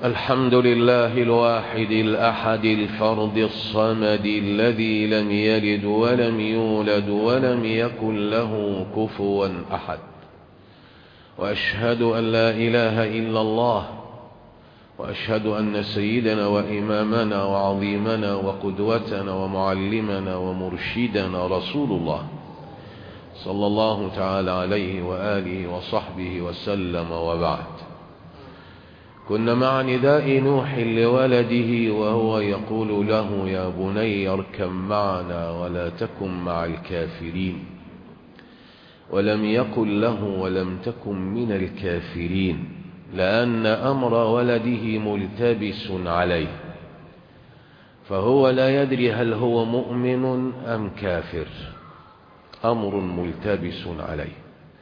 الحمد لله الواحد الأحد الفرد الصمد الذي لم يلد ولم يولد ولم يكن له كفوا أحد وأشهد أن لا إله إلا الله وأشهد أن سيدنا وإمامنا وعظيمنا وقدوتنا ومعلمنا ومرشدنا رسول الله صلى الله تعالى عليه وآله وصحبه وسلم وبعد كنا مع نداء نوح لولده وهو يقول له يا بني اركب معنا ولا تكن مع الكافرين ولم يقل له ولم تكن من الكافرين لأن أمر ولده ملتبس عليه فهو لا يدري هل هو مؤمن أم كافر أمر ملتبس عليه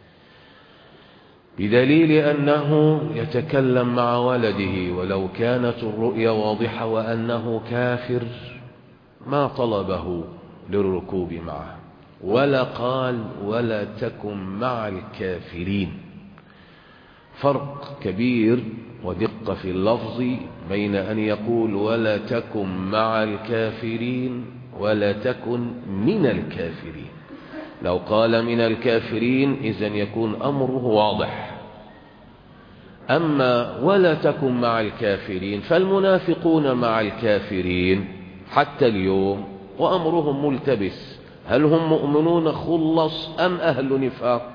بدليل أنه يتكلم مع ولده ولو كانت الرؤيا واضحة وأنه كافر ما طلبه للركوب معه ولا قال ولا تكن مع الكافرين فرق كبير ودقة في اللفظ بين أن يقول ولا تكن مع الكافرين ولا تكن من الكافرين لو قال من الكافرين إذن يكون أمره واضح أما ولا تكن مع الكافرين فالمنافقون مع الكافرين حتى اليوم وأمرهم ملتبس هل هم مؤمنون خلص أم أهل نفاق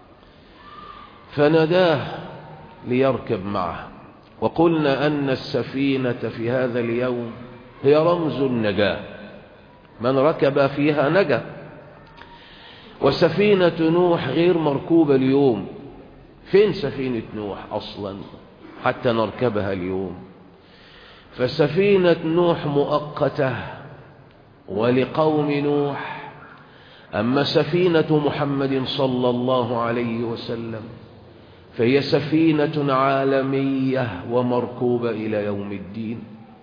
فنداه ليركب معه وقلنا أن السفينة في هذا اليوم هي رمز النجاة من ركب فيها نجا وسفينة نوح غير مركوبة اليوم فين سفينة نوح أصلا حتى نركبها اليوم فسفينة نوح مؤقتة ولقوم نوح أما سفينة محمد صلى الله عليه وسلم فهي سفينة عالمية ومركوبة إلى يوم الدين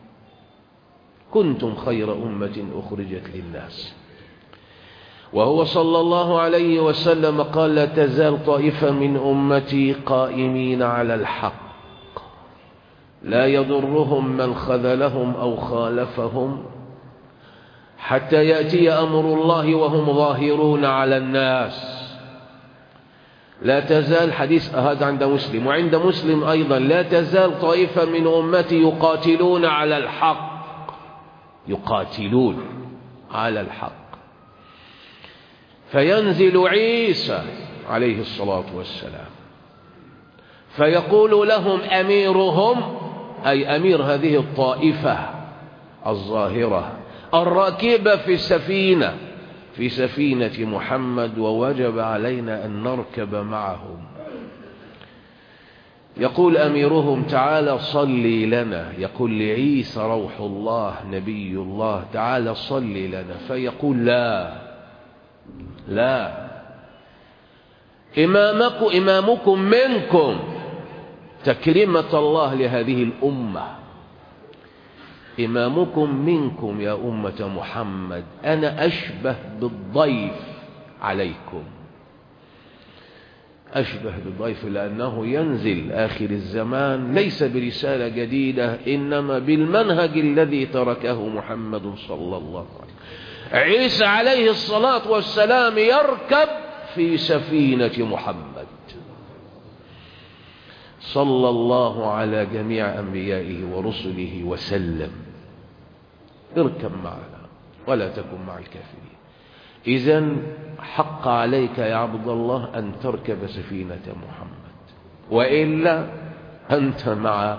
كنتم خير أمة أخرجت للناس وهو صلى الله عليه وسلم قال لا تزال طائفة من أمتي قائمين على الحق لا يضرهم من خذلهم أو خالفهم حتى يأتي أمر الله وهم ظاهرون على الناس لا تزال حديث هذا عند مسلم وعند مسلم أيضا لا تزال طائفة من أمتي يقاتلون على الحق يقاتلون على الحق فينزل عيسى عليه الصلاة والسلام فيقول لهم أميرهم أي أمير هذه الطائفة الظاهرة الراكبة في السفينة في سفينة محمد ووجب علينا أن نركب معهم يقول أميرهم تعالى صلي لنا يقول لعيسى روح الله نبي الله تعالى صلي لنا فيقول لا لا إمامكم, إمامكم منكم تكريمة الله لهذه الأمة إمامكم منكم يا أمة محمد أنا أشبه بالضيف عليكم أشبه بالضيف لأنه ينزل آخر الزمان ليس برسالة جديدة إنما بالمنهج الذي تركه محمد صلى الله عليه وسلم عيسى عليه الصلاة والسلام يركب في سفينة محمد صلى الله على جميع أنبيائه ورسله وسلم اركب معنا ولا تكن مع الكافرين إذا حق عليك يا عبد الله أن تركب سفينة محمد وإلا أنت مع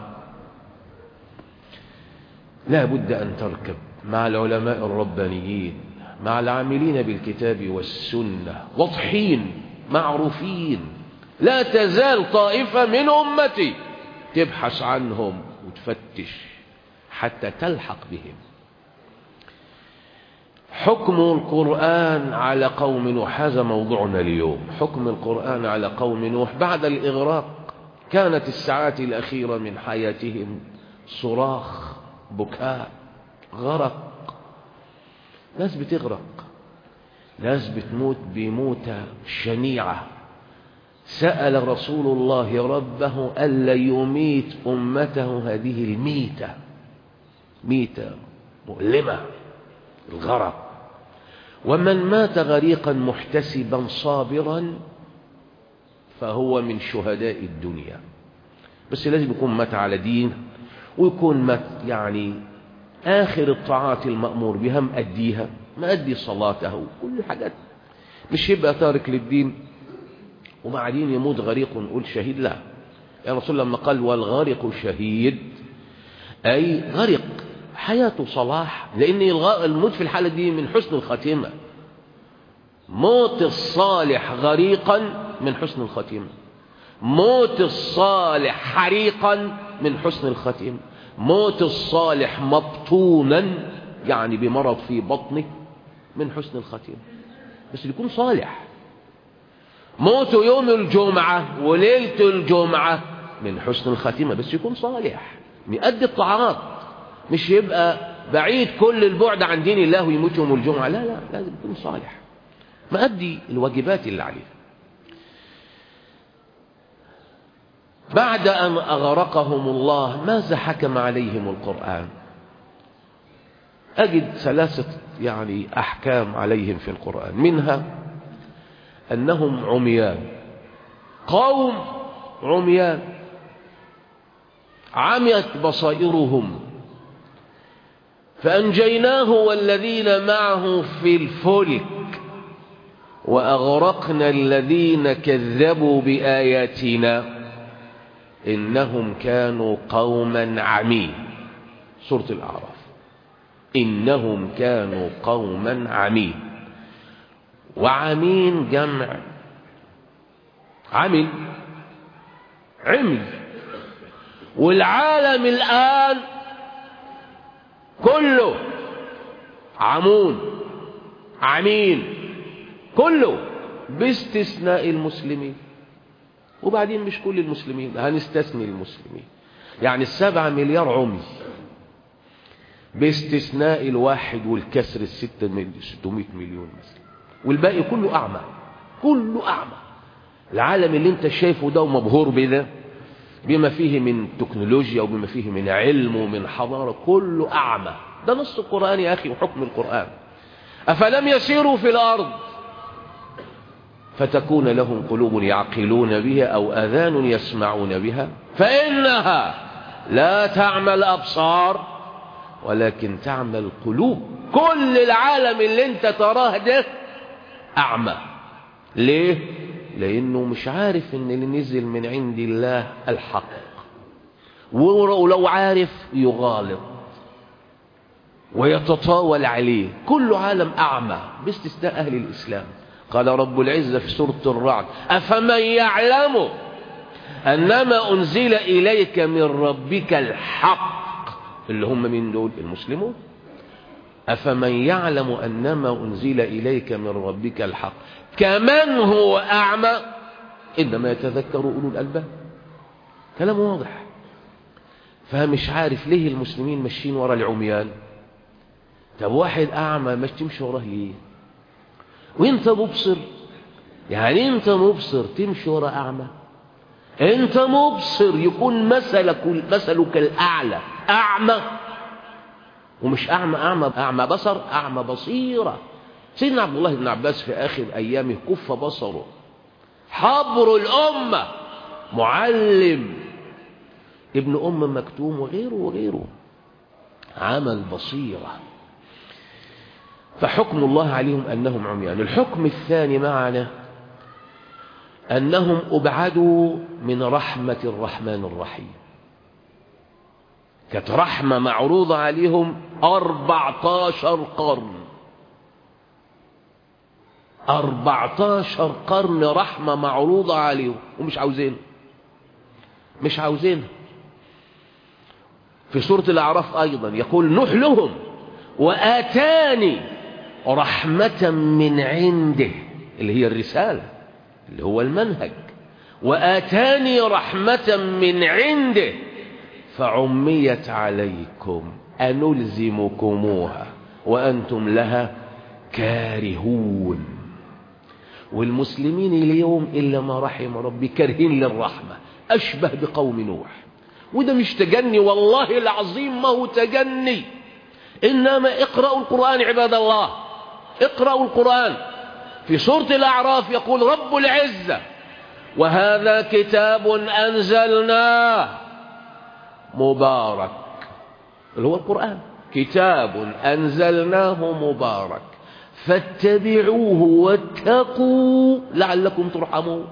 لا بد أن تركب مع العلماء الربانيين مع العاملين بالكتاب والسنة واضحين معروفين لا تزال طائفة من أمتي تبحث عنهم وتفتش حتى تلحق بهم حكم القرآن على قوم نوح هذا موضوعنا اليوم حكم القرآن على قوم نوح بعد الإغراق كانت الساعات الأخيرة من حياتهم صراخ بكاء غرق ناس بتغرق ناس بتموت بموتة شنيعة سأل رسول الله ربه ألا يميت أمته هذه الميتة ميتة مؤلمة الغرق ومن مات غريقا محتسبا صابرا فهو من شهداء الدنيا بس لازم يكون مات على دين ويكون مات يعني آخر الطاعات المأمور بها مأديها مأدي صلاته كل حاجات مش يبقى تارك للدين وبعدين يموت غريق ونقول شهيد لا يا رسول لما قال والغارق شهيد أي غرق حياته صلاح لأن الموت في الحالة دي من حسن الخاتمة موت الصالح غريقا من حسن الخاتمة موت الصالح حريقا من حسن الخاتمة موت الصالح مبطونا يعني بمرض في بطنه من حسن الخاتمة بس يكون صالح موته يوم الجمعة وليلة الجمعة من حسن الخاتمة بس يكون صالح يؤدي الطاعات مش يبقى بعيد كل البعد عن دين الله ويموت يوم الجمعة لا لا لازم يكون صالح مأدي الواجبات اللي عليه بعد أن أغرقهم الله ماذا حكم عليهم القرآن أجد ثلاثة يعني أحكام عليهم في القرآن منها أنهم عميان قوم عميان عميت بصائرهم فأنجيناه والذين معه في الفلك وأغرقنا الذين كذبوا بآياتنا إنهم كانوا قوما عمين سورة الأعراف إنهم كانوا قوما عمين وعمين جمع عمل عمي والعالم الآن كله عمون عمين كله باستثناء المسلمين وبعدين مش كل المسلمين هنستثني المسلمين يعني السبعة مليار عمي باستثناء الواحد والكسر الستة ستمائة مليون مثلا والباقي كله أعمى كله أعمى العالم اللي انت شايفه ده ومبهور بده بما فيه من تكنولوجيا وبما فيه من علم ومن حضارة كله أعمى ده نص القرآن يا أخي وحكم القرآن أفلم يسيروا في الأرض فتكون لهم قلوب يعقلون بها أو آذان يسمعون بها فإنها لا تعمى الأبصار ولكن تعمى القلوب كل العالم اللي انت تراه ده أعمى ليه؟ لأنه مش عارف ان اللي نزل من عند الله الحق ولو عارف يغالط ويتطاول عليه كل عالم أعمى باستثناء أهل الإسلام قال رب العزة في سورة الرعد أفمن يعلم أنما أنزل إليك من ربك الحق اللي هم من دول المسلمون أفمن يعلم أنما أنزل إليك من ربك الحق كمن هو أعمى إنما يتذكر أولو الألباب كلام واضح فمش عارف ليه المسلمين ماشيين ورا العميان طب واحد أعمى مش تمشي وراه ليه وانت مبصر يعني انت مبصر تمشي ورا أعمى انت مبصر يكون مثلك مثلك الأعلى أعمى ومش أعمى أعمى أعمى بصر أعمى بصيرة سيدنا عبد الله بن عباس في آخر أيامه كف بصره حبر الأمة معلم ابن أم مكتوم وغيره وغيره عمل بصيرة فحكم الله عليهم أنهم عميان الحكم الثاني معنا أنهم أبعدوا من رحمة الرحمن الرحيم كانت رحمة معروضة عليهم أربعتاشر قرن أربعتاشر قرن رحمة معروضة عليهم ومش عاوزين مش عاوزين في سورة الأعراف أيضا يقول نوح لهم وآتاني رحمة من عنده اللي هي الرسالة اللي هو المنهج وآتاني رحمة من عنده فعميت عليكم أنلزمكموها وأنتم لها كارهون والمسلمين اليوم إلا ما رحم ربي كارهين للرحمة أشبه بقوم نوح وده مش تجني والله العظيم ما هو تجني إنما اقرأوا القرآن عباد الله اقرأوا القرآن في سورة الأعراف يقول رب العزة وهذا كتاب أنزلناه مبارك اللي هو القرآن كتاب أنزلناه مبارك فاتبعوه واتقوا لعلكم ترحمون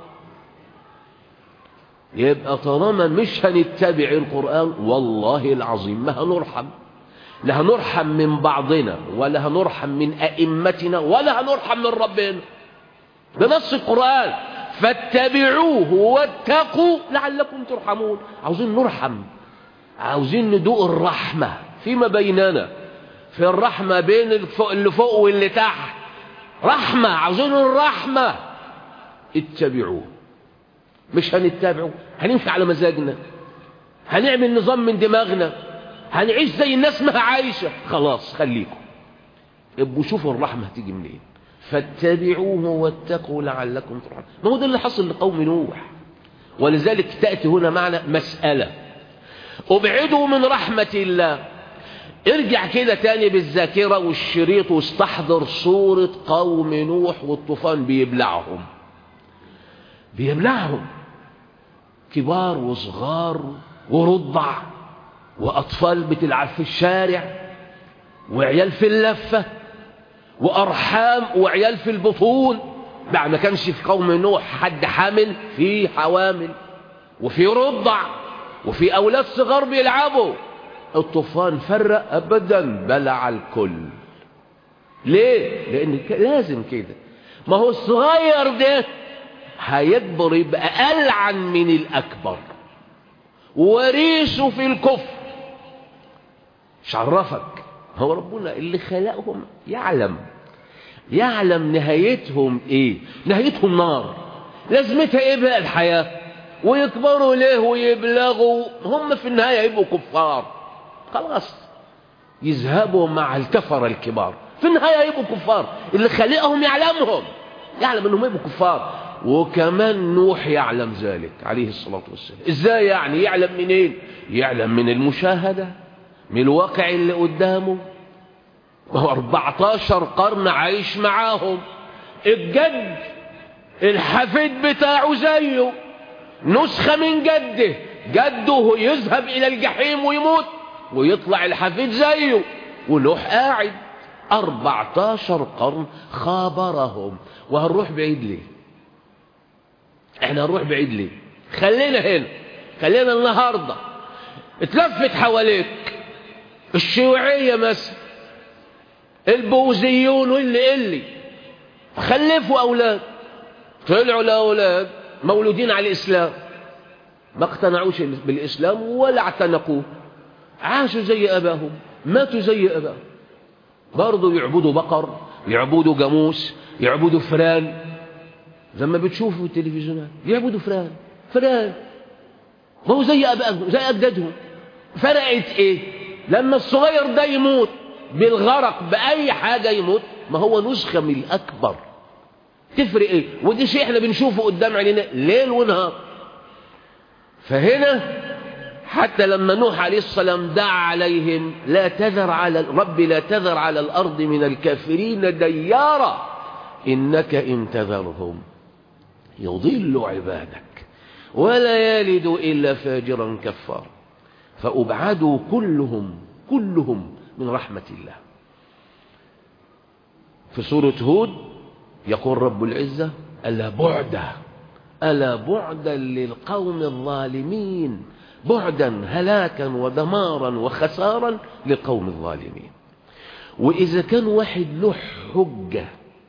يبقى طالما مش هنتبع القرآن والله العظيم ما هنرحم لا هنرحم من بعضنا ولا هنرحم من أئمتنا ولا هنرحم من ربنا بنص القرآن فاتبعوه واتقوا لعلكم ترحمون عاوزين نرحم عاوزين ندوق الرحمة فيما بيننا في الرحمة بين اللي فوق واللي تحت رحمة عاوزين الرحمة اتبعوه مش هنتبعه هنمشي على مزاجنا هنعمل نظام من دماغنا هنعيش زي الناس ما عايشة خلاص خليكم ابقوا شوفوا الرحمة هتيجي منين فاتبعوه واتقوا لعلكم ترحمون ما هو ده اللي حصل لقوم نوح ولذلك تأتي هنا معنا مسألة ابعدوا من رحمة الله ارجع كده تاني بالذاكرة والشريط واستحضر صورة قوم نوح والطوفان بيبلعهم بيبلعهم كبار وصغار ورضع وأطفال بتلعب في الشارع وعيال في اللفة وأرحام وعيال في البطون بعد ما كانش في قوم نوح حد حامل في حوامل وفي رضع وفي أولاد صغار بيلعبوا الطوفان فرق أبدا بلع الكل ليه؟ لأن لازم كده ما هو الصغير ده هيكبر يبقى ألعن من الأكبر وريشه في الكفر مش عرفك هو ربنا اللي خلقهم يعلم يعلم نهايتهم ايه نهايتهم نار لازمتها ايه بقى الحياة ويكبروا ليه ويبلغوا هم في النهاية يبقوا كفار خلاص يذهبوا مع الكفر الكبار في النهاية يبقوا كفار اللي خلقهم يعلمهم يعلم انهم يبقوا كفار وكمان نوح يعلم ذلك عليه الصلاة والسلام ازاي يعني يعلم منين يعلم من المشاهدة من الواقع اللي قدامه وهو 14 قرن عايش معاهم الجد الحفيد بتاعه زيه نسخة من جده جده يذهب إلى الجحيم ويموت ويطلع الحفيد زيه ونوح قاعد 14 قرن خابرهم وهنروح بعيد ليه احنا هنروح بعيد ليه خلينا هنا خلينا النهاردة اتلفت حواليك الشيوعية مثلا البوذيون واللي اللي خلفوا أولاد طلعوا الأولاد مولودين على الإسلام ما اقتنعوش بالإسلام ولا اعتنقوه عاشوا زي أباهم ماتوا زي أباهم برضه يعبدوا بقر يعبدوا جاموس يعبدوا فران زي ما بتشوفوا التلفزيونات يعبدوا فران فران ما هو زي أبائهم زي أجدادهم فرقت إيه لما الصغير ده يموت بالغرق بأي حاجة يموت ما هو نسخة من الأكبر تفرق إيه ودي شيء احنا بنشوفه قدام عينينا ليل ونهار فهنا حتى لما نوح عليه السلام دعا عليهم لا تذر على رب لا تذر على الأرض من الكافرين ديارا إنك إن تذرهم يضل عبادك ولا يلد إلا فاجرا كفارا فأبعدوا كلهم كلهم من رحمة الله في سورة هود يقول رب العزة ألا بعدا ألا بعدا للقوم الظالمين بعدا هلاكا ودمارا وخسارا لقوم الظالمين وإذا كان واحد له حجة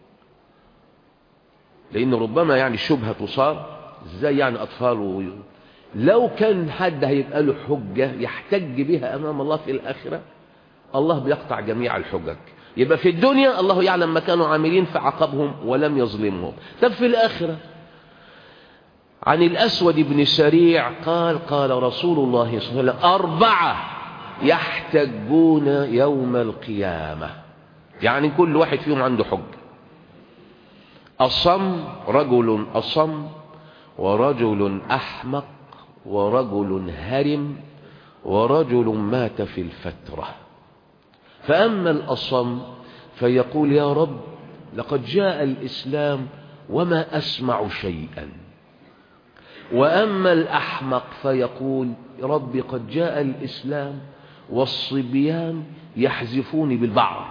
لأن ربما يعني الشبهة تصار ازاي يعني أطفال لو كان حد هيبقى له حجة يحتج بها أمام الله في الآخرة الله بيقطع جميع الحجج يبقى في الدنيا الله يعلم ما كانوا عاملين فعقبهم ولم يظلمهم طب في الآخرة عن الأسود بن سريع قال قال رسول الله صلى الله عليه وسلم أربعة يحتجون يوم القيامة يعني كل واحد فيهم عنده حج أصم رجل أصم ورجل أحمق ورجل هرم ورجل مات في الفترة فأما الأصم فيقول يا رب لقد جاء الإسلام وما أسمع شيئا وأما الأحمق فيقول رب قد جاء الإسلام والصبيان يحزفوني بالبعض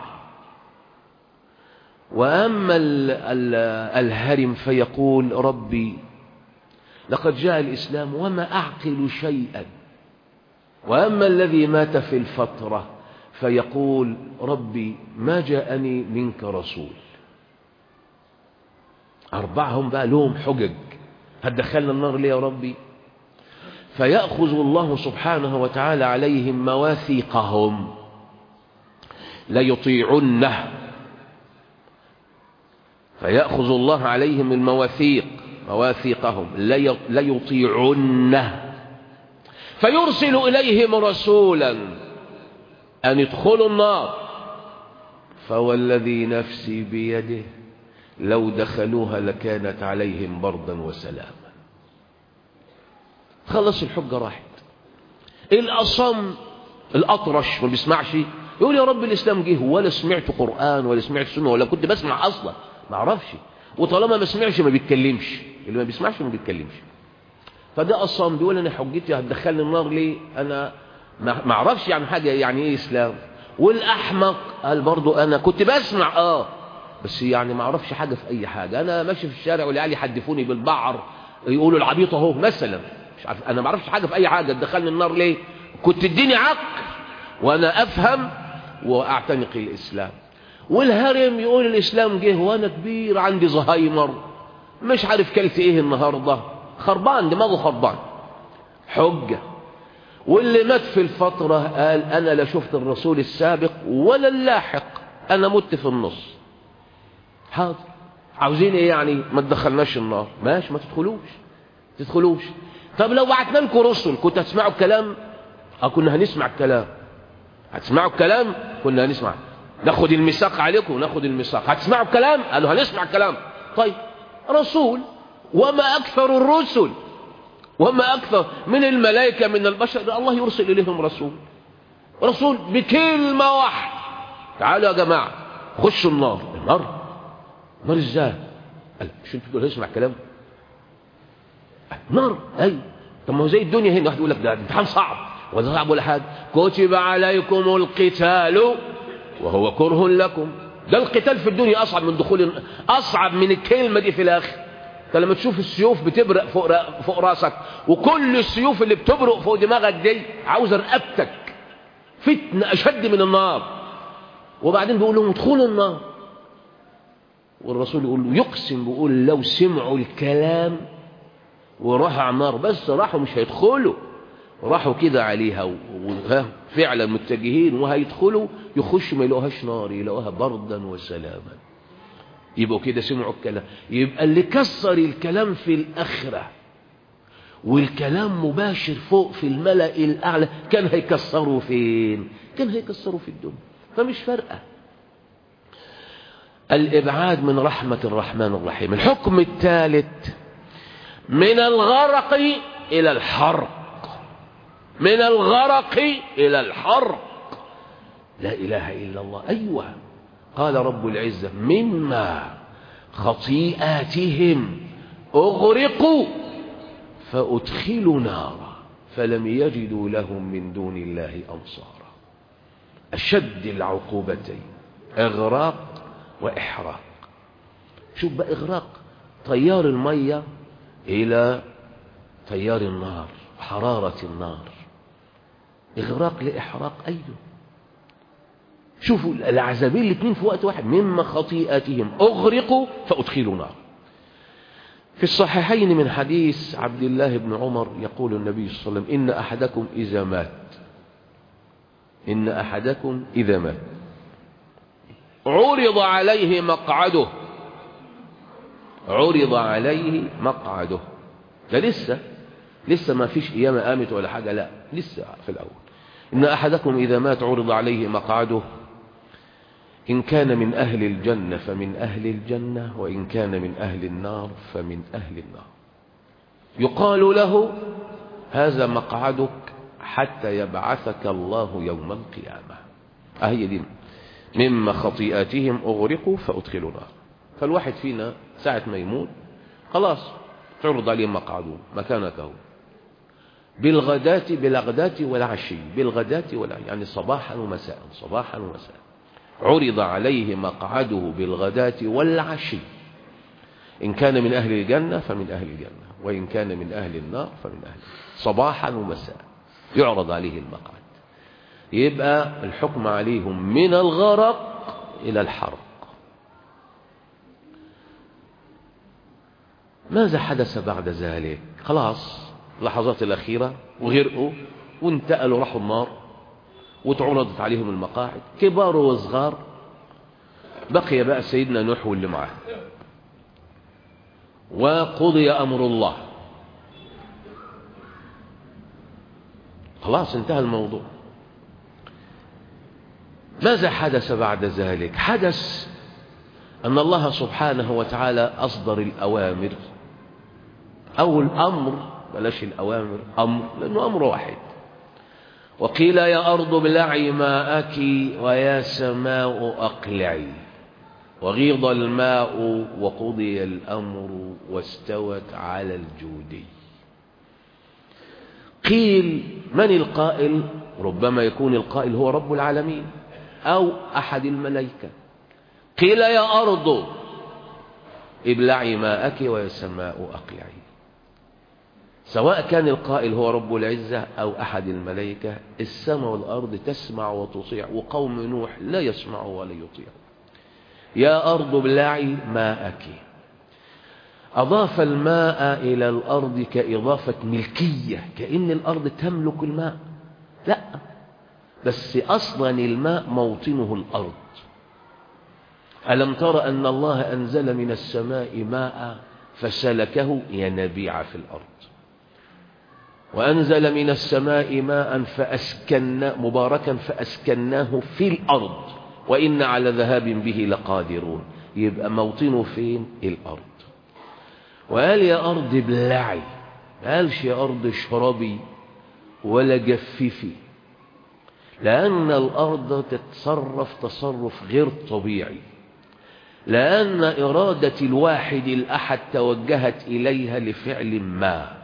وأما ال ال الهرم فيقول ربي لقد جاء الإسلام وما أعقل شيئا وأما الذي مات في الفترة فيقول ربي ما جاءني منك رسول أربعهم بقى لهم حجج هتدخلنا النار ليه يا ربي فيأخذ الله سبحانه وتعالى عليهم مواثيقهم ليطيعنه فيأخذ الله عليهم المواثيق مواثيقهم ليطيعنه فيرسل إليهم رسولا أن ادخلوا النار فوالذي نفسي بيده لو دخلوها لكانت عليهم بردا وسلاما خلص الحجة راحت الأصم الأطرش ما بيسمعش يقول يا رب الإسلام جه ولا سمعت قرآن ولا سمعت سنة ولا كنت بسمع أصلا ما اعرفش وطالما ما سمعش ما بيتكلمش اللي ما بيسمعش ما بيتكلمش فده أصلا بيقول أنا حجتي هتدخلني النار ليه أنا ما اعرفش يعني حاجة يعني إيه إسلام والأحمق قال برضو أنا كنت بسمع آه بس يعني ما اعرفش حاجة في أي حاجة أنا ماشي في الشارع والعيال يحدفوني بالبعر يقولوا العبيط أهو مثلا مش عارف أنا ما اعرفش حاجة في أي حاجة تدخلني النار ليه كنت اديني عقل وأنا أفهم وأعتنق الإسلام والهرم يقول الإسلام جه وأنا كبير عندي زهايمر مش عارف كلت إيه النهاردة خربان دماغه خربان حجة واللي مات في الفترة قال أنا لا شفت الرسول السابق ولا اللاحق أنا مت في النص حاضر عاوزين ايه يعني ما تدخلناش النار ماشي ما تدخلوش تدخلوش طب لو بعتنا لكم رسل كنت هتسمعوا الكلام اه كنا هنسمع الكلام هتسمعوا الكلام كنا هنسمع ناخد الميثاق عليكم ناخد الميثاق هتسمعوا الكلام قالوا هنسمع الكلام طيب رسول وما اكثر الرسل وما اكثر من الملائكه من البشر الله يرسل اليهم رسول رسول بكلمه واحده تعالوا يا جماعه خشوا النار النار نار ازاي قال مش انت بتقول اسمع كلام نار اي طب ما هو زي الدنيا هنا واحد يقول لك ده امتحان صعب ولا صعب ولا حاجه كتب عليكم القتال وهو كره لكم ده القتال في الدنيا اصعب من دخول اصعب من الكلمه دي في الاخر انت لما تشوف السيوف بتبرق فوق را... فوق راسك وكل السيوف اللي بتبرق فوق دماغك دي عاوزه رقبتك فتنه اشد من النار وبعدين بيقول لهم ادخلوا النار والرسول يقول له يقسم بيقول لو سمعوا الكلام وراحوا على النار بس راحوا مش هيدخلوا راحوا كده عليها وفعلا متجهين وهيدخلوا يخشوا ما يلاقوهاش نار يلاقوها بردا وسلاما يبقوا كده سمعوا الكلام يبقى اللي كسر الكلام في الآخرة والكلام مباشر فوق في الملأ الأعلى كان هيكسروا فين كان هيكسروا في الدنيا فمش فارقه الإبعاد من رحمة الرحمن الرحيم الحكم الثالث من الغرق إلى الحرق من الغرق إلى الحرق لا إله إلا الله أيوة قال رب العزة مما خطيئاتهم أغرقوا فأدخلوا نارا فلم يجدوا لهم من دون الله أنصارا أشد العقوبتين إغراق وإحراق شوف بقى إغراق طيار المية إلى طيار النار حرارة النار إغراق لإحراق أيضا شوفوا العذابين الاثنين في وقت واحد مما خطيئاتهم أغرقوا فأدخلوا نار في الصحيحين من حديث عبد الله بن عمر يقول النبي صلى الله عليه وسلم إن أحدكم إذا مات إن أحدكم إذا مات عرض عليه مقعده عرض عليه مقعده ده لسه لسه ما فيش قيامة قامت ولا حاجة لا لسه في الأول إن أحدكم إذا مات عرض عليه مقعده إن كان من أهل الجنة فمن أهل الجنة وإن كان من أهل النار فمن أهل النار يقال له هذا مقعدك حتى يبعثك الله يوم القيامة أهي دي مما خطيئاتهم أغرقوا فأدخلوا نار فالواحد فينا ساعة ما يموت خلاص تعرض عليه مقعده مكانته بالغداة بالغداة والعشي بالغداة والعشي يعني صباحا ومساء صباحا ومساء عرض عليه مقعده بالغداة والعشي إن كان من أهل الجنة فمن أهل الجنة وإن كان من أهل النار فمن أهل صباحا ومساء يعرض عليه المقعد يبقى الحكم عليهم من الغرق إلى الحرق ماذا حدث بعد ذلك خلاص اللحظات الأخيرة وغرقوا وانتقلوا راحوا النار وتعرضت عليهم المقاعد كبار وصغار بقي بقى سيدنا نوح واللي معاه وقضي أمر الله خلاص انتهى الموضوع ماذا حدث بعد ذلك حدث أن الله سبحانه وتعالى أصدر الأوامر أو الأمر بلاش الأوامر أمر لأنه أمر واحد وقيل يا أرض ابلعي ماءك ويا سماء أقلعي وغيض الماء وقضي الأمر واستوت على الجودي قيل من القائل ربما يكون القائل هو رب العالمين أو أحد الملائكة قيل يا أرض ابلعي ماءك ويا سماء أقلعي سواء كان القائل هو رب العزة أو أحد الملائكة السماء والأرض تسمع وتطيع وقوم نوح لا يسمع ولا يطيع يا أرض ابلعي ماءك أضاف الماء إلى الأرض كإضافة ملكية كأن الأرض تملك الماء لا بس أصلا الماء موطنه الأرض ألم تر أن الله أنزل من السماء ماء فسلكه ينابيع في الأرض وأنزل من السماء ماء فأسكنا مباركا فأسكناه في الأرض وإن على ذهاب به لقادرون يبقى موطنه فين الأرض وقال يا أرض ابلعي ما قالش يا أرض اشربي ولا جففي لأن الأرض تتصرف تصرف غير طبيعي لأن إرادة الواحد الأحد توجهت إليها لفعل ما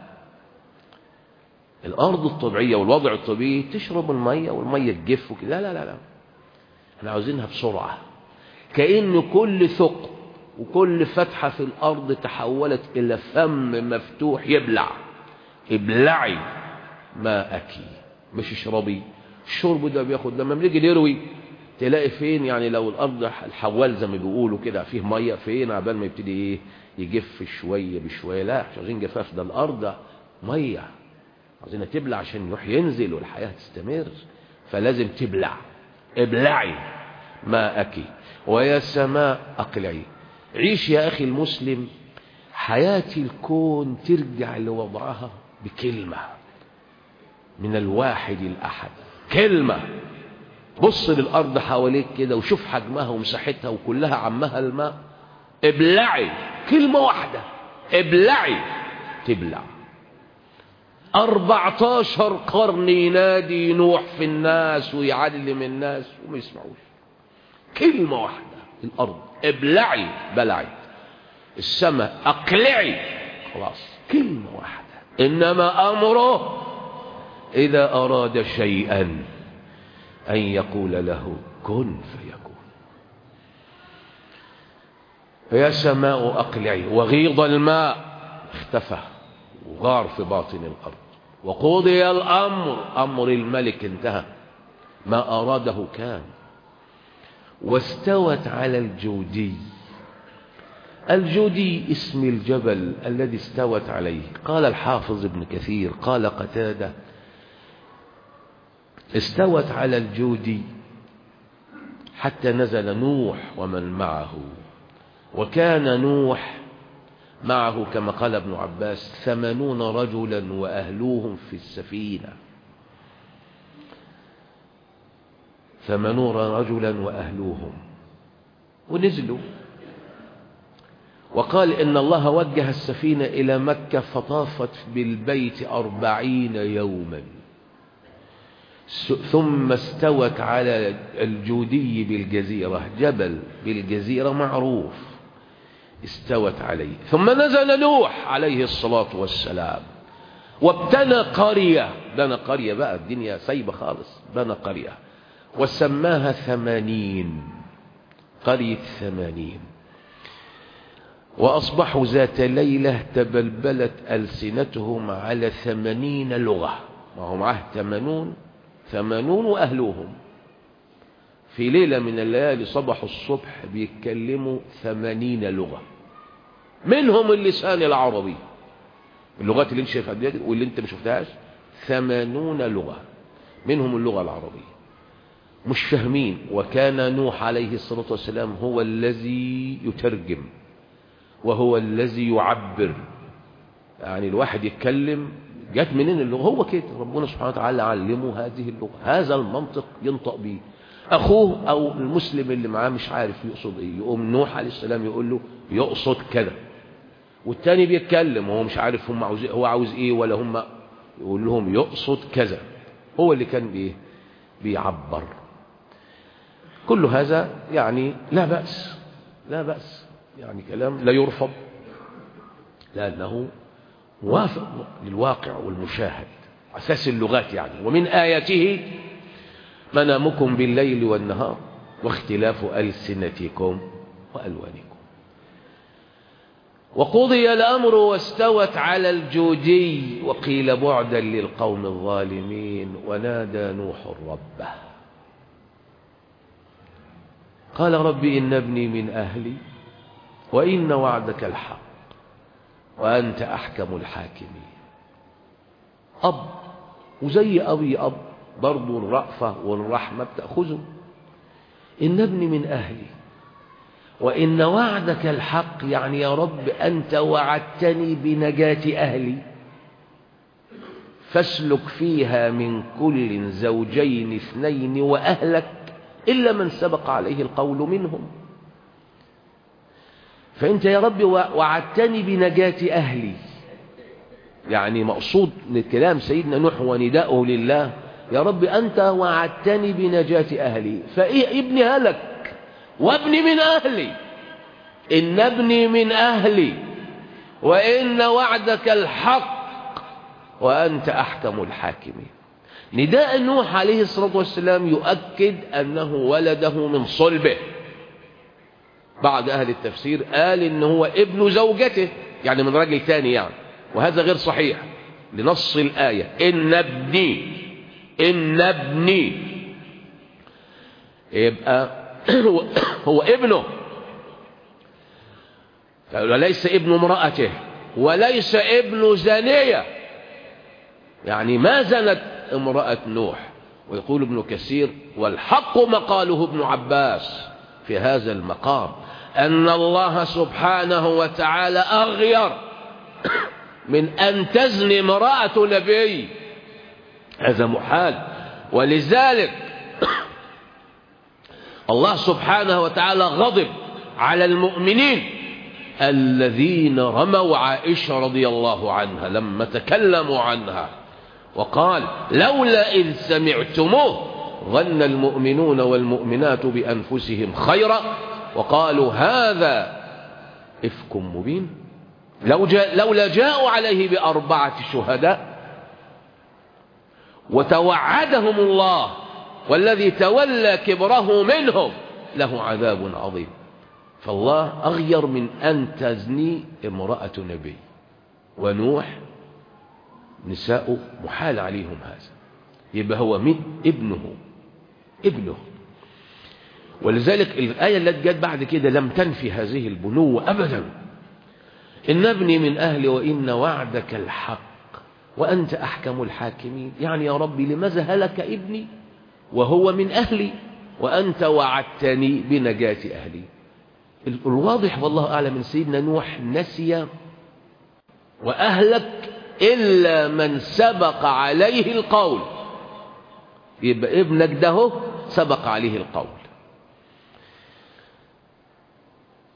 الأرض الطبيعية والوضع الطبيعي تشرب المية والمية تجف وكده لا لا لا لا احنا عاوزينها بسرعة كأن كل ثقب وكل فتحة في الأرض تحولت إلى فم مفتوح يبلع ابلعي ماءك مش اشربي الشرب ده بياخد لما بنيجي نروي تلاقي فين يعني لو الأرض الحوال زي ما بيقولوا كده فيه مية فين عبال ما يبتدي ايه يجف شوية بشوية لا مش عاوزين جفاف ده الأرض مية عاوزينها تبلع عشان يروح ينزل والحياة تستمر فلازم تبلع ابلعي ماءك ويا سماء أقلعي عيش يا أخي المسلم حياة الكون ترجع لوضعها بكلمة من الواحد الأحد كلمة بص للأرض حواليك كده وشوف حجمها ومساحتها وكلها عمها الماء ابلعي كلمة واحدة ابلعي تبلع أربعتاشر قرن ينادي نوح في الناس ويعلم الناس وما يسمعوش كلمة واحدة الأرض ابلعي بلعي السماء أقلعي خلاص كلمة واحدة إنما أمره إذا أراد شيئا أن يقول له كن فيكون يا سماء أقلعي وغيض الماء اختفى وغار في باطن الأرض وقضي الأمر أمر الملك انتهى ما أراده كان واستوت على الجودي الجودي اسم الجبل الذي استوت عليه قال الحافظ ابن كثير قال قتاده استوت على الجودي حتى نزل نوح ومن معه وكان نوح معه كما قال ابن عباس ثمانون رجلا وأهلوهم في السفينة ثمانون رجلا وأهلوهم ونزلوا وقال إن الله وجه السفينة إلى مكة فطافت بالبيت أربعين يوما ثم استوت على الجودي بالجزيرة جبل بالجزيرة معروف استوت عليه ثم نزل نوح عليه الصلاة والسلام وابتنى قرية بنى قرية بقى الدنيا سايبة خالص بنى قرية وسماها ثمانين قرية ثمانين وأصبحوا ذات ليلة تبلبلت ألسنتهم على ثمانين لغة وهم معه ثمانون ثمانون وأهلوهم في ليلة من الليالي صبحوا الصبح بيتكلموا ثمانين لغة منهم اللسان العربي اللغات اللي انت شايفها دي واللي انت ما شفتهاش ثمانون لغة منهم اللغة العربية مش فاهمين وكان نوح عليه الصلاة والسلام هو الذي يترجم وهو الذي يعبر يعني الواحد يتكلم جات منين اللغة هو كده ربنا سبحانه وتعالى علمه هذه اللغة هذا المنطق ينطق به أخوه أو المسلم اللي معاه مش عارف يقصد إيه يقوم نوح عليه السلام يقول له يقصد كذا والتاني بيتكلم وهو مش عارف هم عاوز هو عاوز إيه ولا هم يقول لهم يقصد كذا هو اللي كان بإيه بيعبر كل هذا يعني لا بأس لا بأس يعني كلام لا يرفض لأنه موافق للواقع والمشاهد أساس اللغات يعني ومن آياته منامكم بالليل والنهار واختلاف ألسنتكم وألوانكم وقضي الأمر واستوت على الجودي وقيل بعدا للقوم الظالمين ونادى نوح ربه قال رب إن ابني من أهلي وإن وعدك الحق وأنت أحكم الحاكمين أب وزي أبي أب برضو الرأفة والرحمة بتأخذه إن ابني من أهلي وإن وعدك الحق يعني يا رب أنت وعدتني بنجاة أهلي فاسلك فيها من كل زوجين اثنين وأهلك إلا من سبق عليه القول منهم فأنت يا رب وعدتني بنجاة أهلي يعني مقصود من كلام سيدنا نوح ونداؤه لله يا رب أنت وعدتني بنجاة أهلي فإيه ابني هلك وابني من أهلي إن ابني من أهلي وإن وعدك الحق وأنت أحكم الحاكمين نداء نوح عليه الصلاة والسلام يؤكد أنه ولده من صلبه بعض أهل التفسير قال إن هو ابن زوجته يعني من راجل ثاني يعني وهذا غير صحيح لنص الآية إن ابني إن ابني يبقى هو ابنه وليس ابن امرأته وليس ابن زانية يعني ما زنت امرأة نوح ويقول ابن كثير والحق مقاله ابن عباس في هذا المقام أن الله سبحانه وتعالى أغير من أن تزني امرأة نبي هذا محال ولذلك الله سبحانه وتعالى غضب على المؤمنين الذين رموا عائشة رضي الله عنها لما تكلموا عنها وقال لولا إذ سمعتموه ظن المؤمنون والمؤمنات بأنفسهم خيرا وقالوا هذا إفك مبين لو جاء لولا جاءوا عليه بأربعة شهداء وتوعدهم الله والذي تولى كبره منهم له عذاب عظيم فالله أغير من أن تزني امرأة نبي ونوح نساء محال عليهم هذا يبقى هو من ابنه ابنه ولذلك الآية التي جت بعد كده لم تنفي هذه البنوة أبدا إن ابني من أهلي وإن وعدك الحق وأنت أحكم الحاكمين يعني يا ربي لماذا هلك ابني وهو من أهلي وأنت وعدتني بنجاة أهلي الواضح والله أعلم من سيدنا نوح نسي وأهلك إلا من سبق عليه القول يبقى ابنك ده سبق عليه القول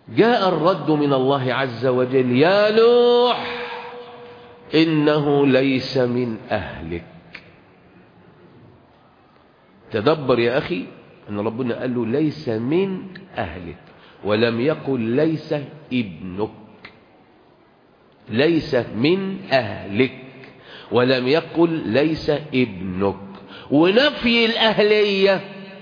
جاء الرد من الله عز وجل يا نوح إنه ليس من أهلك تدبر يا أخي أن ربنا قال له ليس من أهلك ولم يقل ليس ابنك ليس من أهلك ولم يقل ليس ابنك ونفي الأهلية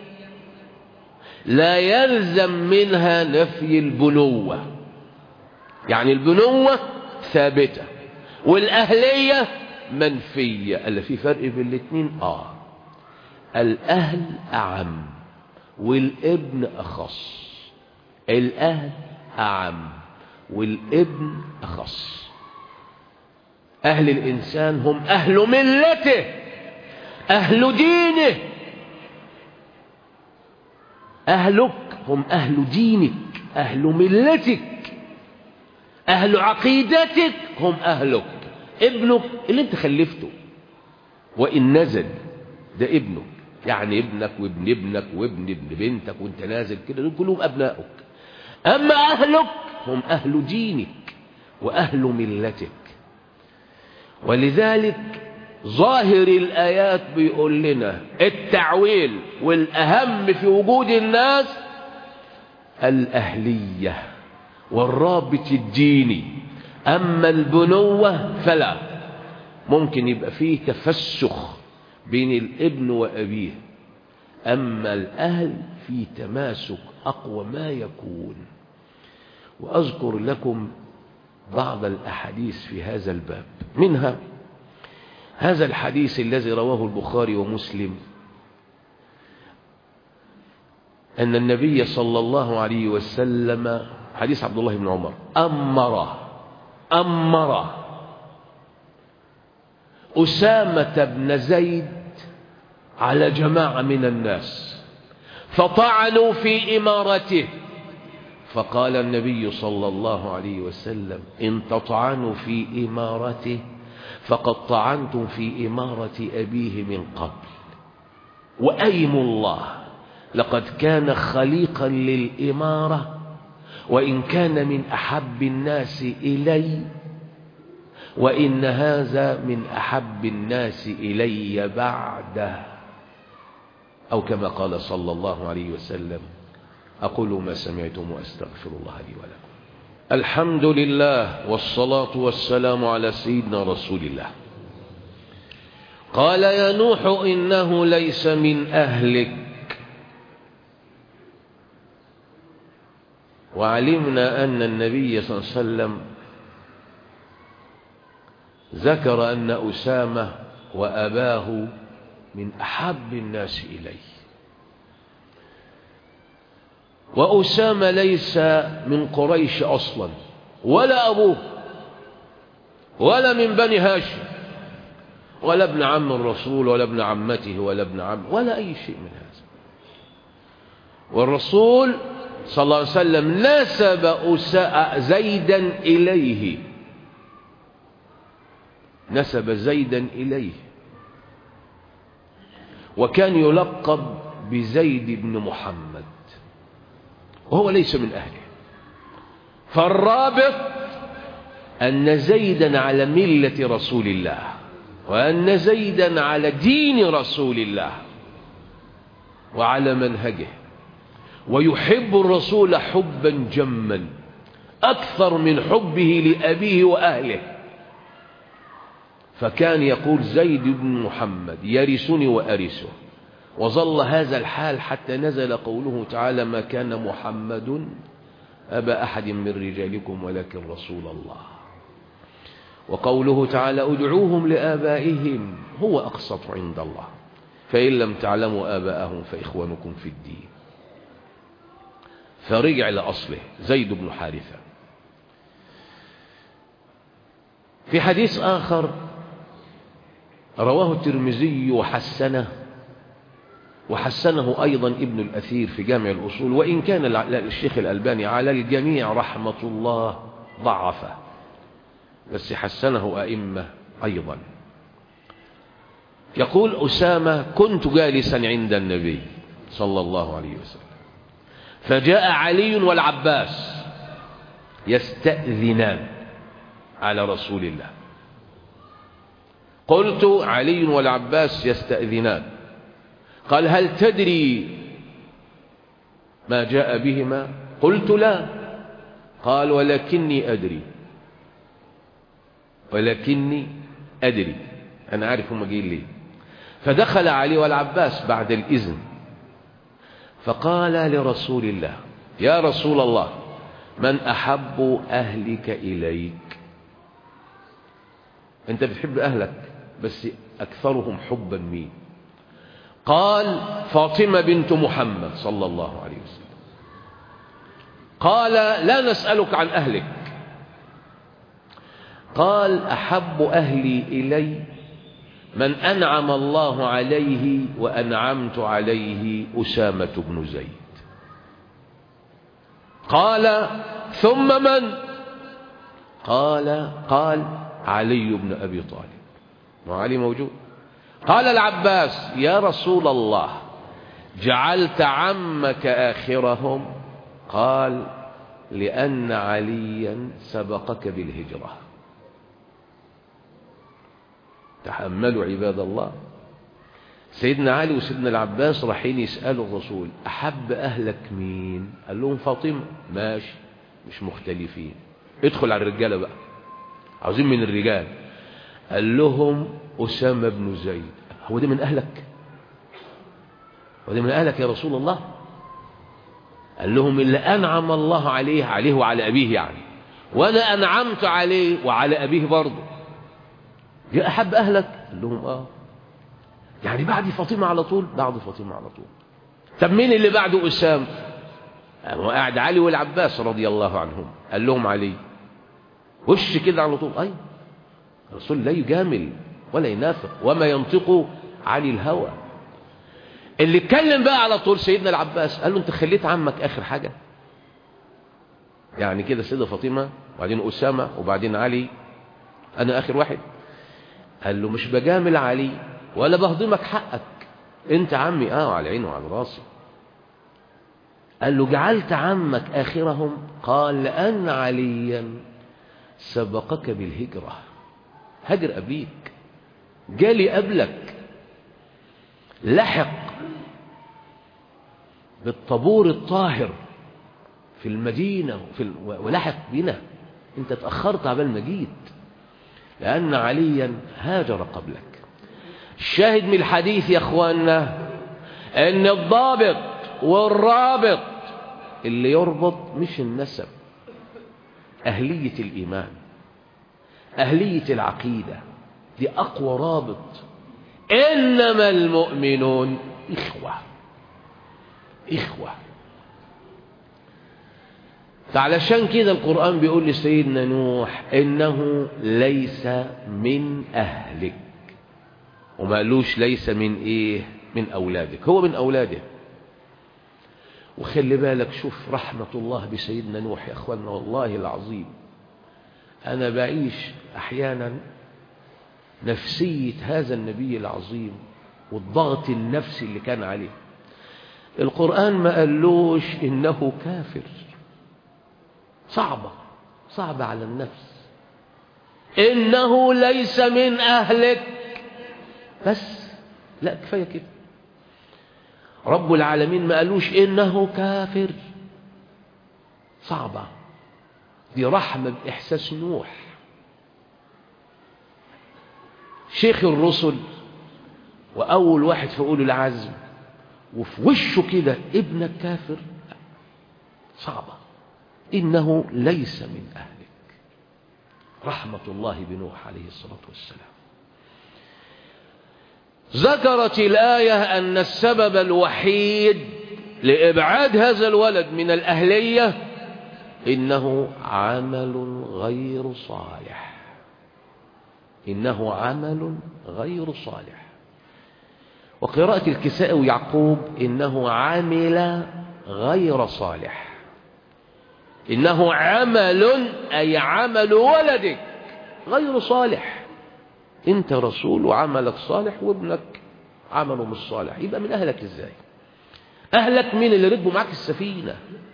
لا يلزم منها نفي البنوة يعني البنوة ثابتة والأهلية منفية قال في فرق بين الاثنين آه الأهل أعم والابن أخص الأهل أعم والابن أخص أهل الإنسان هم أهل ملته أهل دينه أهلك هم أهل دينك أهل ملتك أهل عقيدتك هم أهلك ابنك اللي انت خلفته وإن نزل ده ابنك يعني ابنك وابن ابنك وابن ابن بنتك وانت نازل كده دول كلهم أبنائك أما أهلك هم أهل دينك وأهل ملتك ولذلك ظاهر الآيات بيقول لنا التعويل والأهم في وجود الناس الأهلية والرابط الديني أما البنوة فلا ممكن يبقى فيه تفسخ بين الابن وأبيه أما الأهل في تماسك أقوى ما يكون وأذكر لكم بعض الأحاديث في هذا الباب منها هذا الحديث الذي رواه البخاري ومسلم أن النبي صلى الله عليه وسلم حديث عبد الله بن عمر أمر أمر أسامة بن زيد على جماعة من الناس فطعنوا في إمارته فقال النبي صلى الله عليه وسلم إن تطعنوا في إمارته فقد طعنتم في إمارة أبيه من قبل وأيم الله لقد كان خليقا للإمارة وإن كان من أحب الناس إلي وإن هذا من أحب الناس إلي بعده أو كما قال صلى الله عليه وسلم أقول ما سمعتم وأستغفر الله لي ولكم الحمد لله والصلاة والسلام على سيدنا رسول الله قال يا نوح إنه ليس من أهلك وعلمنا أن النبي صلى الله عليه وسلم ذكر أن أسامة وأباه من أحب الناس إليه وأسامة ليس من قريش أصلا ولا أبوه ولا من بني هاشم ولا ابن عم الرسول ولا ابن عمته ولا ابن عم ولا أي شيء من هذا والرسول صلى الله عليه وسلم نسب زيدا إليه نسب زيدا إليه وكان يلقب بزيد بن محمد وهو ليس من أهله فالرابط أن زيدا على ملة رسول الله وأن زيدا على دين رسول الله وعلى منهجه ويحب الرسول حبا جما أكثر من حبه لأبيه وأهله فكان يقول زيد بن محمد يرثني وأرثه وظل هذا الحال حتى نزل قوله تعالى ما كان محمد أبا أحد من رجالكم ولكن رسول الله وقوله تعالى ادعوهم لآبائهم هو أقسط عند الله فإن لم تعلموا آباءهم فإخوانكم في الدين فرجع لأصله زيد بن حارثة في حديث آخر رواه الترمذي وحسنه وحسنه أيضا ابن الأثير في جامع الأصول وإن كان الشيخ الألباني على الجميع رحمة الله ضعفه بس حسنه أئمة أيضا يقول أسامة كنت جالسا عند النبي صلى الله عليه وسلم فجاء علي والعباس يستأذنان على رسول الله قلت علي والعباس يستأذنان قال هل تدري ما جاء بهما قلت لا قال ولكني أدري ولكني أدري أنا عارف هم جايين ليه فدخل علي والعباس بعد الإذن فقال لرسول الله يا رسول الله من أحب أهلك إليك أنت بتحب أهلك بس أكثرهم حبا مين قال فاطمة بنت محمد صلى الله عليه وسلم قال لا نسألك عن أهلك قال أحب أهلي إلي من أنعم الله عليه وأنعمت عليه أسامة بن زيد قال ثم من قال قال علي بن أبي طالب وعلي موجود قال العباس يا رسول الله جعلت عمك آخرهم قال لأن عليا سبقك بالهجرة تحملوا عباد الله سيدنا علي وسيدنا العباس رايحين يسألوا الرسول أحب أهلك مين قال لهم فاطمة ماشي مش مختلفين ادخل على الرجالة بقى عاوزين من الرجال قال لهم أسامة بن زيد هو ده من أهلك هو ده من أهلك يا رسول الله قال لهم اللي أنعم الله عليه عليه وعلى أبيه يعني وأنا أنعمت عليه وعلى أبيه برضه يا أحب أهلك قال لهم آه يعني بعد فاطمة على طول بعد فاطمة على طول طب مين اللي بعده أسامة وقعد علي والعباس رضي الله عنهم قال لهم علي وش كده على طول أي الرسول لا يجامل ولا ينافق وما ينطق عن الهوى اللي اتكلم بقى على طول سيدنا العباس قال له انت خليت عمك اخر حاجة يعني كده سيدة فاطمة وبعدين أسامة وبعدين علي أنا آخر واحد قال له مش بجامل علي ولا بهضمك حقك انت عمي اه على عيني وعلى راسي قال له جعلت عمك آخرهم قال لأن عليا سبقك بالهجرة هجر قبليك جالي قبلك لحق بالطابور الطاهر في المدينة وفي ال... ولحق بنا انت تأخرت عبال ما جيت لأن عليا هاجر قبلك الشاهد من الحديث يا اخواننا ان الضابط والرابط اللي يربط مش النسب أهلية الإيمان أهلية العقيدة دي أقوى رابط إنما المؤمنون إخوة إخوة فعلشان كده القرآن بيقول لسيدنا نوح إنه ليس من أهلك وما قالوش ليس من إيه من أولادك هو من أولاده وخلي بالك شوف رحمة الله بسيدنا نوح يا أخوانا والله العظيم أنا بعيش أحيانا نفسية هذا النبي العظيم والضغط النفسي اللي كان عليه القرآن ما قالوش إنه كافر صعبة صعبة على النفس إنه ليس من أهلك بس لا كفاية كده رب العالمين ما قالوش إنه كافر صعبة دي رحمة بإحساس نوح شيخ الرسل وأول واحد في أولي العزم وفي وشه كده ابنك كافر صعبة إنه ليس من أهلك رحمة الله بنوح عليه الصلاة والسلام ذكرت الآية أن السبب الوحيد لإبعاد هذا الولد من الأهلية إنه عمل غير صالح إنه عمل غير صالح وقراءة الكساء ويعقوب إنه عمل غير صالح إنه عمل أي عمل ولدك غير صالح أنت رسول وعملك صالح وابنك عمله مش صالح يبقى من أهلك إزاي أهلك مين اللي ركبوا معاك السفينة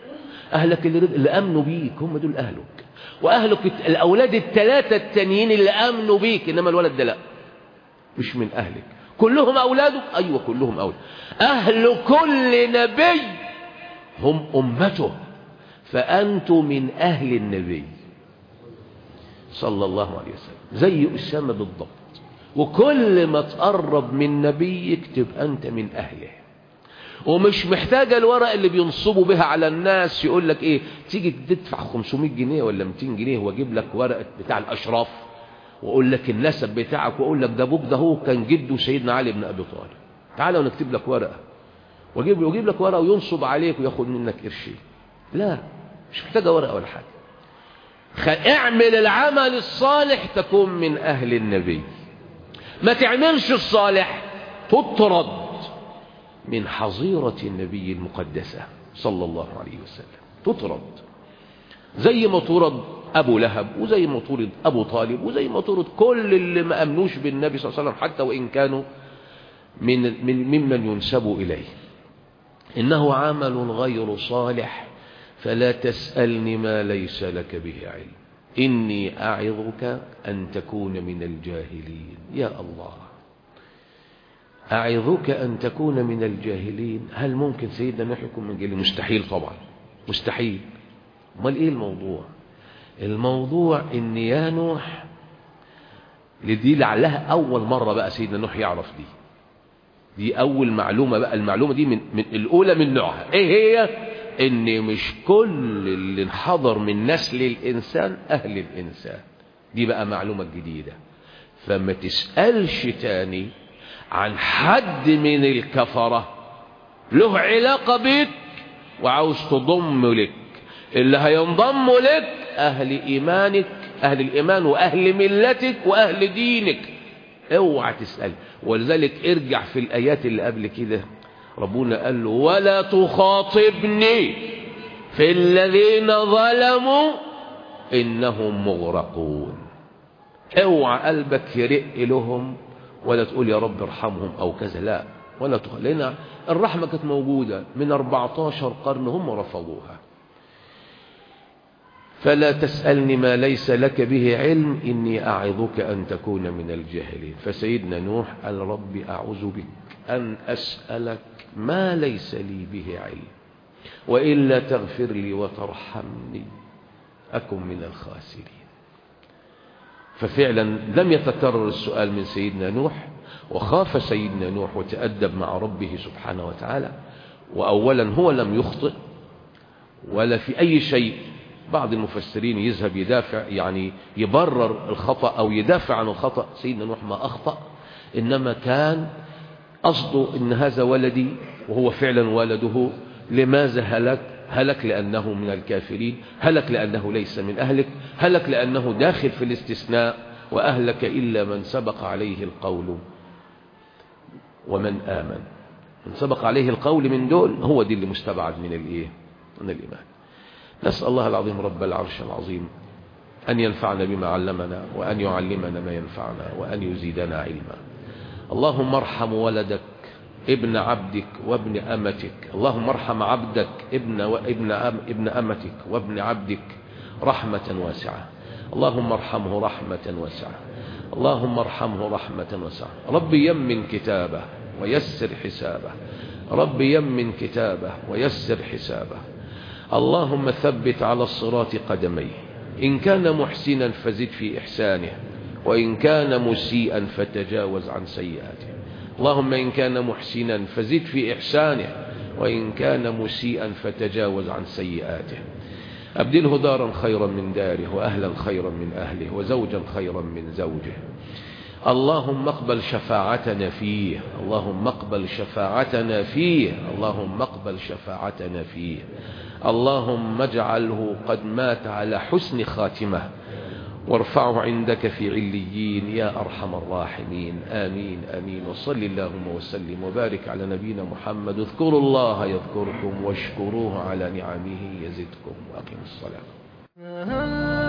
أهلك اللي, اللي أمنوا بيك هم دول أهلك وأهلك الأولاد الثلاثة التانيين اللي أمنوا بيك إنما الولد ده لا مش من أهلك كلهم أولادك أيوة كلهم أولاد أهل كل نبي هم أمته فأنتم من أهل النبي صلى الله عليه وسلم زي أسامة بالضبط وكل ما تقرب من نبيك تبقى أنت من أهله ومش محتاجة الورق اللي بينصبوا بها على الناس يقول لك ايه تيجي تدفع 500 جنيه ولا 200 جنيه واجيب لك ورقة بتاع الاشراف واقول لك النسب بتاعك واقول لك ده ابوك ده هو كان جده سيدنا علي بن ابي طالب تعالى ونكتب لك ورقة واجيب واجيب لك ورقة وينصب عليك وياخد منك قرشين لا مش محتاجة ورقة ولا حاجة اعمل العمل الصالح تكون من اهل النبي ما تعملش الصالح تطرد من حظيرة النبي المقدسة صلى الله عليه وسلم تطرد زي ما طرد أبو لهب وزي ما طرد أبو طالب وزي ما طرد كل اللي ما أمنوش بالنبي صلى الله عليه وسلم حتى وإن كانوا من, من ممن ينسب إليه إنه عمل غير صالح فلا تسألني ما ليس لك به علم إني أعظك أن تكون من الجاهلين يا الله أعظك أن تكون من الجاهلين هل ممكن سيدنا نوح يكون من الجاهلين مستحيل طبعا مستحيل امال ايه الموضوع الموضوع ان يا نوح لدي لعلها اول مرة بقى سيدنا نوح يعرف دي دي اول معلومة بقى المعلومة دي من, من الاولى من نوعها ايه هي ان مش كل اللي انحضر من نسل الانسان اهل الانسان دي بقى معلومة جديدة فما تسألش تاني عن حد من الكفرة له علاقة بك وعاوز تضم لك اللي هينضم لك أهل إيمانك أهل الإيمان وأهل ملتك وأهل دينك اوعى تسأل ولذلك ارجع في الآيات اللي قبل كده ربنا قال له ولا تخاطبني في الذين ظلموا إنهم مغرقون اوعى قلبك يرق لهم ولا تقول يا رب ارحمهم أو كذا لا ولا تقول لأن الرحمة كانت موجودة من 14 قرن هم رفضوها فلا تسألني ما ليس لك به علم إني أعظك أن تكون من الجاهلين فسيدنا نوح قال رب أعوذ بك أن أسألك ما ليس لي به علم وإلا تغفر لي وترحمني أكن من الخاسرين ففعلا لم يتكرر السؤال من سيدنا نوح وخاف سيدنا نوح وتأدب مع ربه سبحانه وتعالى وأولا هو لم يخطئ ولا في أي شيء بعض المفسرين يذهب يدافع يعني يبرر الخطأ أو يدافع عن الخطأ سيدنا نوح ما أخطأ إنما كان قصده إن هذا ولدي وهو فعلا ولده لماذا هلك هلك لأنه من الكافرين هلك لأنه ليس من أهلك هلك لأنه داخل في الاستثناء وأهلك إلا من سبق عليه القول ومن آمن من سبق عليه القول من دول هو دي اللي مستبعد من الإيه من الإيمان نسأل الله العظيم رب العرش العظيم أن ينفعنا بما علمنا وأن يعلمنا ما ينفعنا وأن يزيدنا علما اللهم ارحم ولدك ابن عبدك وابن أمتك اللهم ارحم عبدك ابن وابن أم ابن أمتك وابن عبدك رحمة واسعة اللهم ارحمه رحمة واسعة اللهم ارحمه رحمة واسعة ربي يمن كتابه ويسر حسابه ربي يمن كتابه ويسر حسابه اللهم ثبت على الصراط قدميه إن كان محسنا فزد في إحسانه وإن كان مسيئا فتجاوز عن سيئاته اللهم إن كان محسنا فزد في إحسانه وإن كان مسيئا فتجاوز عن سيئاته أبدله دارا خيرا من داره وأهلا خيرا من أهله وزوجا خيرا من زوجه اللهم اقبل شفاعتنا فيه اللهم اقبل شفاعتنا فيه اللهم اقبل شفاعتنا فيه اللهم اجعله قد مات على حسن خاتمه وارفعه عندك في عليين يا أرحم الراحمين آمين آمين وصل اللهم وسلم وبارك على نبينا محمد اذكروا الله يذكركم واشكروه على نعمه يزدكم وأقيموا الصلاة